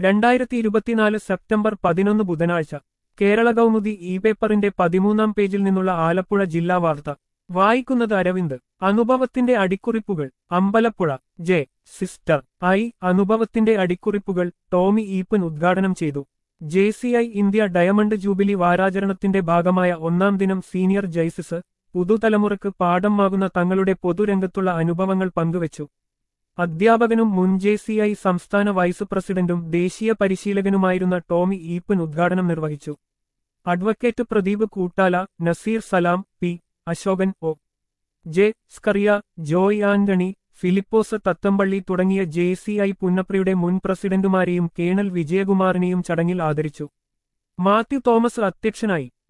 രണ്ടായിരത്തി ഇരുപത്തിനാല് സെപ്റ്റംബർ പതിനൊന്ന് ബുധനാഴ്ച കേരള കൗമുദി ഇ പേപ്പറിന്റെ പതിമൂന്നാം പേജിൽ നിന്നുള്ള ആലപ്പുഴ ജില്ലാ വാർത്ത വായിക്കുന്നത് അരവിന്ദ് അനുഭവത്തിന്റെ അടിക്കുറിപ്പുകൾ അമ്പലപ്പുഴ ജെ സിസ്റ്റർ ഐ അനുഭവത്തിന്റെ അടിക്കുറിപ്പുകൾ ടോമി ഈപ്പൻ ഉദ്ഘാടനം ചെയ്തു J C I India diamond jubilee വാരാചരണത്തിന്റെ ഭാഗമായ ഒന്നാം ദിനം സീനിയർ ജൈസിസ് പുതുതലമുറക്ക് പാഠമാകുന്ന തങ്ങളുടെ പൊതുരംഗത്തുള്ള അനുഭവങ്ങൾ പങ്കുവച്ചു അധ്യാപകനും മുൻ ജെ സി ഐ സംസ്ഥാന വൈസ് പ്രസിഡന്റും ദേശീയ പരിശീലകനുമായിരുന്ന ടോമി ഈപ്പൻ ഉദ്ഘാടനം നിർവഹിച്ചു advocate Pradeep Koottala Naseer Salam P Ashokan O J Scaria Joy Antony Philipose Thathampally തുടങ്ങിയ ജെ സി ഐ പുന്നപ്രയുടെ മുൻ പ്രസിഡന്റുമാരെയും കേണൽ വിജയകുമാറിനെയും ചടങ്ങിൽ ആദരിച്ചു മാത്യു തോമസ് അധ്യക്ഷനായി